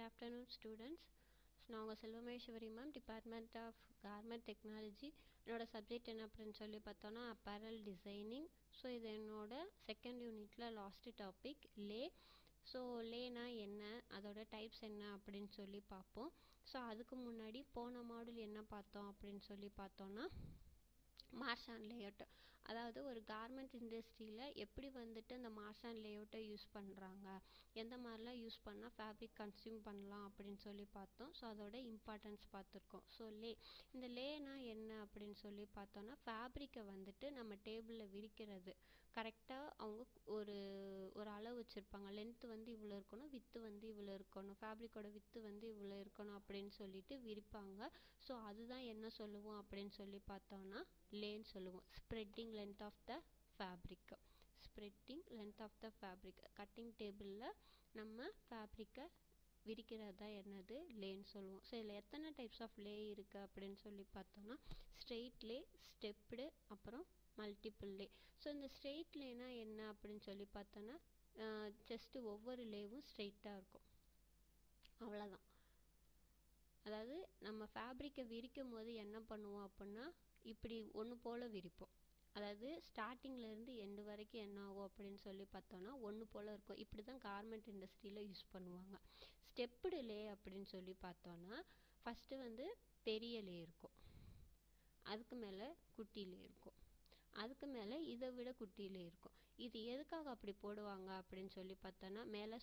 good afternoon students நான் உங்கள் Selvameswari ma'am department of garment technology என்னோட சப்ஜெக்ட் என்ன அப்படின்னு சொல்லி பார்த்தோன்னா அப்பேரல் டிசைனிங் ஸோ இது என்னோட செகண்ட் யூனிட்டில் லாஸ்ட்டு டாபிக் லே ஸோ லேனா என்ன அதோட டைப்ஸ் என்ன அப்படின்னு சொல்லி பார்ப்போம் ஸோ அதுக்கு முன்னாடி போன மாடல் என்ன பார்த்தோம் அப்படின்னு சொல்லி பார்த்தோன்னா மார்ஷான் லேஅவுட் அதாவது ஒரு கார்மெண்ட் இண்டஸ்ட்ரியில் எப்படி வந்துட்டு அந்த மார்ஷான் லேஅவுட்டை யூஸ் பண்ணுறாங்க எந்த மாதிரிலாம் யூஸ் பண்ணால் ஃபேப்ரிக் கன்சியூம் பண்ணலாம் அப்படின்னு சொல்லி பார்த்தோம் ஸோ அதோட இம்பார்ட்டன்ஸ் பார்த்துருக்கோம் ஸோ லே இந்த லேனா என்ன அப்படின்னு சொல்லி பார்த்தோன்னா ஃபேப்ரிக்கை வந்துட்டு நம்ம டேபிளில் விரிக்கிறது கரெக்டாக அவங்க ஒரு ஒரு அளவு வச்சுருப்பாங்க லென்த்து வந்து இவ்வளோ இருக்கணும் வித்து வந்து இவ்வளோ இருக்கணும் ஃபேப்ரிக்கோட வித்து வந்து இவ்வளோ இருக்கணும் அப்படின்னு சொல்லிட்டு விரிப்பாங்க ஸோ அதுதான் என்ன சொல்லுவோம் அப்படின்னு சொல்லி பார்த்தோன்னா லேன்னு சொல்லுவோம் spreading length of the fabric spreading length of the fabric cutting டேபிளில் நம்ம ஃபேப்ரிக்கை விரிக்கிறது தான் என்னது லேன்னு சொல்லுவோம் ஸோ இதில் எத்தனை டைப்ஸ் ஆஃப் லே இருக்குது அப்படின்னு சொல்லி பார்த்தோன்னா ஸ்ட்ரெயிட் லே ஸ்டெப்டு அப்புறம் மல்டிபிள் லே ஸோ இந்த ஸ்ட்ரெயிட் லேனா என்ன அப்படின்னு சொல்லி பார்த்தோன்னா ஜஸ்ட்டு ஒவ்வொரு லேவும் ஸ்ட்ரெயிட்டாக இருக்கும் அவ்வளோதான் அதாவது நம்ம ஃபேப்ரிக்கை விரிக்கும் போது என்ன பண்ணுவோம் அப்படின்னா இப்படி ஒன்று போல் விரிப்போம் அதாவது ஸ்டார்டிங்லேருந்து எண்டு வரைக்கும் என்ன ஆகும் அப்படின்னு சொல்லி பார்த்தோன்னா ஒன்று போல் இருக்கும் இப்படி தான் கார்மெண்ட் இண்டஸ்ட்ரியில் யூஸ் பண்ணுவாங்க ஸ்டெப்புடு லே அப்படின்னு சொல்லி பார்த்தோன்னா ஃபஸ்ட்டு வந்து பெரிய லே இருக்கும் அதுக்கு மேலே குட்டிலே இருக்கும் அதுக்கு மேலே இதை விட குட்டியிலே இருக்கும் இது எதுக்காக அப்படி போடுவாங்க அப்படின்னு சொல்லி பார்த்தோன்னா மேலே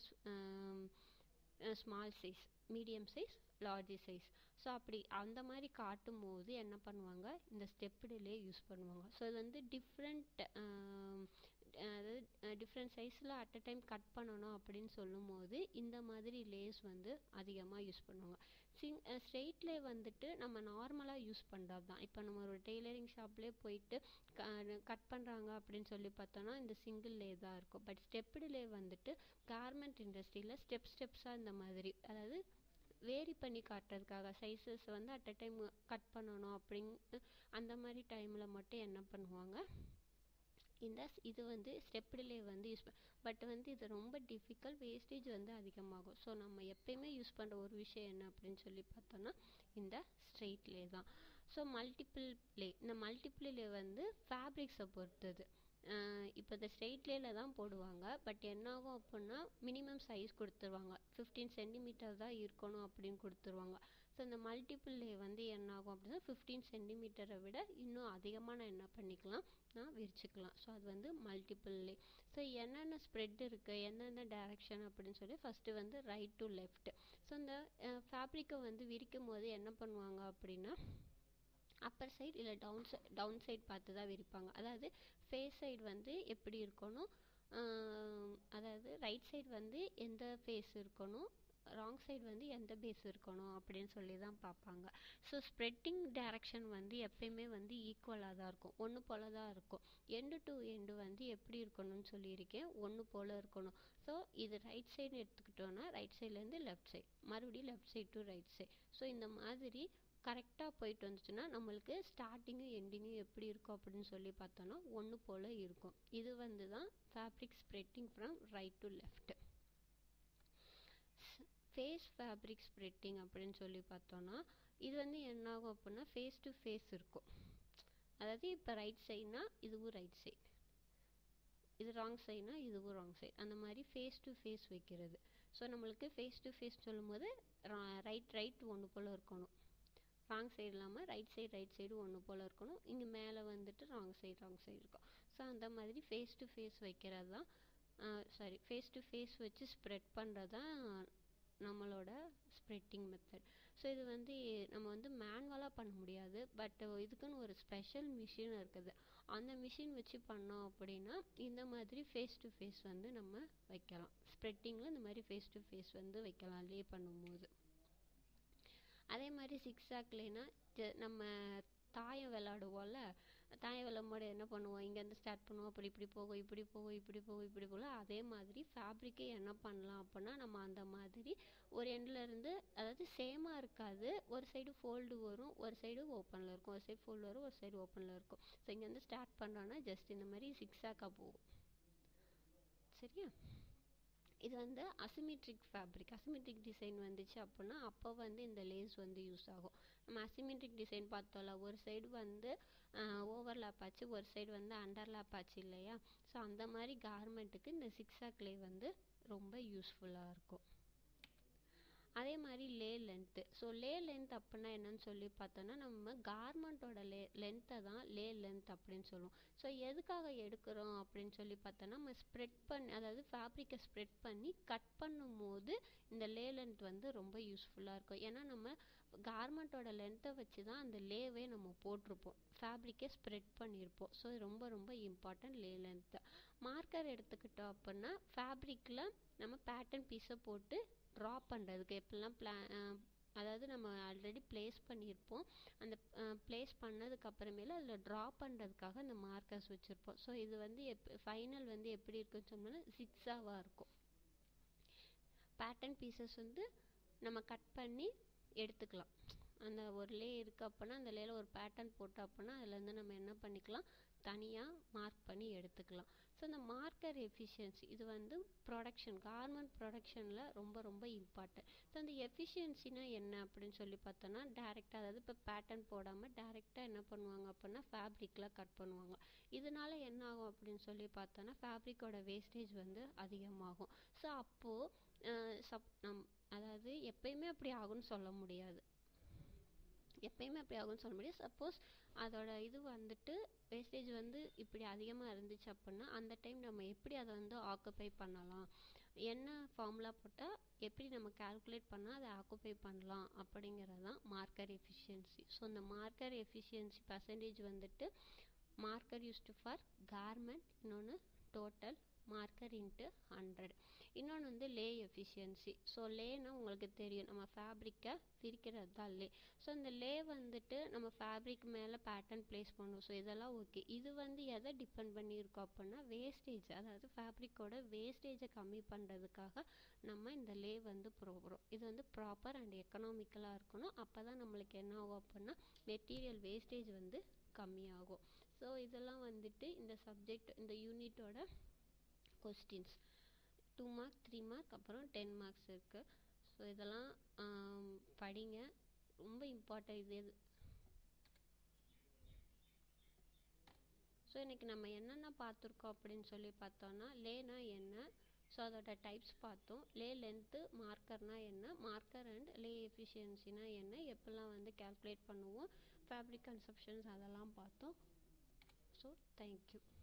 small size medium size large size so அப்படி அந்த மாதிரி காட்டும் போது என்ன பண்ணுவாங்க இந்த ஸ்டெப்புடிலே யூஸ் பண்ணுவாங்க ஸோ இது வந்து டிஃப்ரெண்ட் அதாவது டிஃப்ரெண்ட் சைஸில் அட் அ டைம் கட் பண்ணணும் அப்படின்னு சொல்லும் போது இந்த மாதிரி லேஸ் வந்து அதிகமாக யூஸ் பண்ணுவாங்க சிங் ஸ்ட்ரெயிட்லே வந்துட்டு நம்ம நார்மலாக யூஸ் பண்ணுறது தான் இப்போ நம்ம ஒரு டெய்லரிங் ஷாப்லேயே போயிட்டு கட் பண்ணுறாங்க அப்படின்னு சொல்லி பார்த்தோன்னா இந்த சிங்கிள் லே தான் இருக்கும் பட் ஸ்டெப்புடு லே வந்துட்டு கார்மெண்ட் இண்டஸ்ட்ரியில் ஸ்டெப் ஸ்டெப்ஸாக இந்த மாதிரி அதாவது வேரி பண்ணி காட்டுறதுக்காக சைஸஸ் வந்து அட் அ டைம் கட் பண்ணணும் அப்படிங்க அந்த மாதிரி டைமில் மட்டும் என்ன பண்ணுவாங்க இந்த இது வந்து ஸ்டெப்டிலே வந்து யூஸ் பட் வந்து இது ரொம்ப டிஃபிகல்ட் வேஸ்டேஜ் வந்து அதிகமாகும் ஸோ நம்ம எப்பயுமே யூஸ் பண்ணுற ஒரு விஷயம் என்ன அப்படின்னு சொல்லி பார்த்தோன்னா இந்த ஸ்ட்ரெயிட் லே தான் ஸோ மல்டிபிள் லே இந்த மல்டிபிள் லே வந்து ஃபேப்ரிக்ஸை பொறுத்தது இப்போ இந்த ஸ்ட்ரெயிட்லேல தான் போடுவாங்க பட் என்னாகும் அப்படின்னா மினிமம் சைஸ் கொடுத்துருவாங்க ஃபிஃப்டீன் சென்டிமீட்டர் தான் இருக்கணும் அப்படின்னு கொடுத்துருவாங்க ஸோ இந்த மல்டிபிள் லே வந்து என்னாகும் அப்படின்னா ஃபிஃப்டீன் சென்டிமீட்டரை விட இன்னும் அதிகமாக நான் என்ன பண்ணிக்கலாம் நான் விரிச்சுக்கலாம் ஸோ அது வந்து மல்டிபிள் லே ஸோ என்னென்ன ஸ்ப்ரெட் இருக்குது எந்தெந்த டைரக்ஷன் அப்படின்னு சொல்லி ஃபஸ்ட்டு வந்து ரைட் டு லெஃப்ட் ஸோ இந்த ஃபேப்ரிக்கை வந்து விரிக்கும் போது என்ன பண்ணுவாங்க அப்படின்னா அப்பர் சைடு இல்லை டவுன் சை டவுன் சைடு பார்த்து தான் விரிப்பாங்க அதாவது ஃபேஸ் சைடு வந்து எப்படி இருக்கணும் அதாவது ரைட் சைடு வந்து எந்த ஃபேஸ் இருக்கணும் ராங் சைடு வந்து எந்த பேஸ் இருக்கணும் அப்படின்னு சொல்லி தான் பார்ப்பாங்க ஸோ ஸ்ப்ரெட்டிங் டைரக்ஷன் வந்து எப்பயுமே வந்து ஈக்குவலாக தான் இருக்கும் ஒன்று போல தான் இருக்கும் எண்டு டு எண்டு வந்து எப்படி இருக்கணும்னு சொல்லியிருக்கேன் ஒன்று போல் இருக்கணும் ஸோ இது ரைட் சைடு எடுத்துக்கிட்டோன்னா ரைட் சைட்லேருந்து லெஃப்ட் சைடு மறுபடியும் left side to right side so இந்த மாதிரி கரெக்டாக போயிட்டு வந்துச்சுன்னா நம்மளுக்கு ஸ்டார்டிங்கும் எண்டிங்கும் எப்படி இருக்கும் அப்படின்னு சொல்லி பார்த்தோன்னா ஒன்று போல் இருக்கும் இது வந்து தான் fabric spreading from right to left face fabric spreading அப்படின்னு சொல்லி பார்த்தோன்னா இது வந்து என்னாகும் அப்படின்னா ஃபேஸ் டு ஃபேஸ் இருக்கும் அதாவது இப்போ ரைட் சைட்னா இதுவும் ரைட் சைடு இது ராங் சைட்னா இதுவும் ராங் சைடு அந்த மாதிரி ஃபேஸ் டு ஃபேஸ் வைக்கிறது ஸோ நம்மளுக்கு ஃபேஸ் டு ஃபேஸ் சொல்லும்போது ரைட் ரைட் ஒன்று போல் இருக்கணும் ராங் சைடு இல்லாமல் ரைட் சைடு ரைட் சைடு ஒன்று போல் இருக்கணும் இங்கே மேலே வந்துட்டு ராங் சைடு ராங் சைடு இருக்கும் ஸோ அந்த மாதிரி ஃபேஸ் டு ஃபேஸ் வைக்கிறது தான் சாரி ஃபேஸ் டு ஃபேஸ் வச்சு ஸ்ப்ரெட் பண்ணுறது தான் நம்மளோட ஸ்ப்ரெட்டிங் மெத்தட் ஸோ இது வந்து நம்ம வந்து மேனுவலாக பண்ண முடியாது பட் இதுக்குன்னு ஒரு ஸ்பெஷல் மிஷின் இருக்குது அந்த மிஷின் வச்சு பண்ணோம் அப்படின்னா இந்த மாதிரி ஃபேஸ் டு ஃபேஸ் வந்து நம்ம வைக்கலாம் ஸ்ப்ரெட்டிங்கில் இந்த மாதிரி ஃபேஸ் டு ஃபேஸ் வந்து வைக்கலாம் லே பண்ணும்போது அதே மாதிரி சிக்ஸாக்லேனா நம்ம தாயம் விளாடுவோம்ல தாயம் விளாடும்போது என்ன பண்ணுவோம் இங்கேருந்து ஸ்டார்ட் பண்ணுவோம் அப்படி இப்படி போகும் இப்படி போகும் இப்படி போகும் இப்படி போகலாம் அதே மாதிரி ஃபேப்ரிக்கே என்ன பண்ணலாம் அப்படின்னா நம்ம அந்த மாதிரி ஒரு எண்ட்லேருந்து அதாவது சேமாக இருக்காது ஒரு சைடு ஃபோல்டு வரும் ஒரு சைடு ஓப்பனில் இருக்கும் ஒரு சைடு ஃபோல்டு வரும் ஒரு சைடு ஓப்பனில் இருக்கும் ஸோ இங்கேருந்து ஸ்டார்ட் பண்ணுறோன்னா ஜஸ்ட் இந்த மாதிரி சிக்ஸாக்காக போகும் சரியா இது வந்து அசிமெட்ரிக் ஃபேப்ரிக் அசிமெட்ரிக் டிசைன் வந்துச்சு அப்படின்னா அப்போ வந்து இந்த லேஸ் வந்து யூஸ் ஆகும் நம்ம அசிமெட்ரிக் டிசைன் பார்த்தோம்ல ஒரு சைடு வந்து ஓவர்லாப் ஆச்சு ஒரு சைடு வந்து அண்டர்லாப் ஆச்சு இல்லையா ஸோ அந்த மாதிரி கார்மெண்ட்டுக்கு இந்த சிக்ஸாக் லே வந்து ரொம்ப யூஸ்ஃபுல்லாக இருக்கும் அதே மாதிரி lay length so lay length அப்படின்னா என்னன்னு சொல்லி பார்த்தோன்னா நம்ம கார்மெண்ட்டோட லே லென்த்தை தான் லே லென்த் அப்படின்னு சொல்லுவோம் ஸோ எதுக்காக எடுக்கிறோம் அப்படின்னு சொல்லி பார்த்தோன்னா நம்ம ஸ்ப்ரெட் பண்ணி அதாவது ஃபேப்ரிக்கை ஸ்ப்ரெட் பண்ணி கட் பண்ணும் போது இந்த லே லென்த் வந்து ரொம்ப யூஸ்ஃபுல்லாக இருக்கும் ஏன்னா நம்ம கார்மெண்ட்டோட லென்த்தை வச்சு தான் அந்த லேவே நம்ம போட்டிருப்போம் ஃபேப்ரிக்கை ஸ்ப்ரெட் பண்ணியிருப்போம் ஸோ ரொம்ப ரொம்ப இம்பார்ட்டன்ட் லே லென்த்து மார்க்கர் எடுத்துக்கிட்டோம் அப்படின்னா ஃபேப்ரிக்கில் நம்ம பேட்டர்ன் பீஸை போட்டு ட்ரா பண்ணுறதுக்கு எப்படிலாம் பிளா அதாவது நம்ம ஆல்ரெடி ப்ளேஸ் பண்ணியிருப்போம் அந்த ப்ளேஸ் பண்ணதுக்கு அப்புறமேல அதில் ட்ரா பண்ணுறதுக்காக அந்த மார்க்கர்ஸ் வச்சுருப்போம் ஸோ இது வந்து எப் ஃபைனல் வந்து எப்படி இருக்குன்னு சொன்னோன்னா சிக்ஸாவாக இருக்கும் பேட்டர்ன் பீசஸ் வந்து நம்ம கட் பண்ணி எடுத்துக்கலாம் அந்த ஒரு லே இருக்குது அப்படின்னா அந்த லேயில் ஒரு பேட்டர்ன் போட்டோம் அப்படின்னா அதுலேருந்து நம்ம என்ன பண்ணிக்கலாம் தனியாக மார்க் பண்ணி எடுத்துக்கலாம் ஸோ இந்த மார்க்கர் எஃபிஷியன்சி இது வந்து ப்ரொடக்ஷன் கார்மெண்ட் ப்ரொடக்ஷனில் ரொம்ப ரொம்ப இம்பார்ட்டன்ட் ஸோ அந்த எஃபிஷியன்சினா என்ன அப்படின்னு சொல்லி பார்த்தோன்னா டேரெக்டாக அதாவது இப்போ பேட்டர்ன் போடாமல் டேரெக்டாக என்ன பண்ணுவாங்க அப்படின்னா ஃபேப்ரிக்கில் கட் பண்ணுவாங்க இதனால என்ன ஆகும் அப்படின்னு சொல்லி பார்த்தோன்னா ஃபேப்ரிக்கோட வேஸ்டேஜ் வந்து அதிகமாகும் ஸோ அப்போது சப் நம் அதாவது எப்பயுமே அப்படி ஆகும்னு சொல்ல முடியாது எப்பயுமே அப்படி ஆகும்னு சொல்ல முடியாது சப்போஸ் அதோட இது வந்துட்டு வேஸ்டேஜ் வந்து இப்படி அதிகமாக இருந்துச்சு அப்படின்னா அந்த டைம் நம்ம எப்படி அதை வந்து ஆக்குப்பை பண்ணலாம் என்ன ஃபார்முலா போட்டால் எப்படி நம்ம கால்குலேட் பண்ணால் அதை ஆக்குப்பை பண்ணலாம் அப்படிங்கிறது தான் மார்க்கர் எஃபிஷியன்சி ஸோ இந்த மார்க்கர் எஃபிஷியன்சி பர்சன்டேஜ் வந்துட்டு மார்க்கர் யூஸ்டு ஃபார் கார்மெண்ட் இன்னொன்று டோட்டல் மார்க்கர் இன்ட்டு ஹண்ட்ரட் இன்னொன்று வந்து லே எஃபிஷியன்சி ஸோ லேனா உங்களுக்கு தெரியும் நம்ம ஃபேப்ரிக்கை பிரிக்கிறது தான் லே ஸோ இந்த லே வந்துட்டு நம்ம ஃபேப்ரிக் மேலே பேட்டர்ன் ப்ளேஸ் பண்ணுவோம் ஸோ இதெல்லாம் ஓகே இது வந்து எதை டிபெண்ட் பண்ணியிருக்கோம் அப்படின்னா வேஸ்டேஜ் அதாவது ஃபேப்ரிக்கோட வேஸ்டேஜை கம்மி பண்ணுறதுக்காக நம்ம இந்த லே வந்து போகிறோம் இது வந்து ப்ராப்பர் அண்ட் எக்கனாமிக்கலாக இருக்கணும் அப்போ தான் நம்மளுக்கு என்ன ஆகும் அப்படின்னா மெட்டீரியல் வேஸ்டேஜ் வந்து கம்மியாகும் ஸோ இதெல்லாம் வந்துட்டு இந்த சப்ஜெக்ட் இந்த யூனிட்டோட questions two mark three mark அப்புறம் டென் மார்க்ஸ் இருக்குது ஸோ இதெல்லாம் படிங்க ரொம்ப இம்பார்ட்டன்ட் இது இது ஸோ இன்றைக்கி நம்ம என்னென்ன பார்த்துருக்கோம் அப்படின்னு சொல்லி பார்த்தோன்னா லேனா என்ன ஸோ அதோட டைப்ஸ் பார்த்தோம் லே லென்த்து மார்க்கர்னால் என்ன மார்க்கர் அண்ட் லே எஃபிஷியன்சினா என்ன எப்படிலாம் வந்து கேல்குலேட் பண்ணுவோம் ஃபேப்ரிக் கன்சப்ஷன்ஸ் அதெல்லாம் பார்த்தோம் ஸோ தேங்க்யூ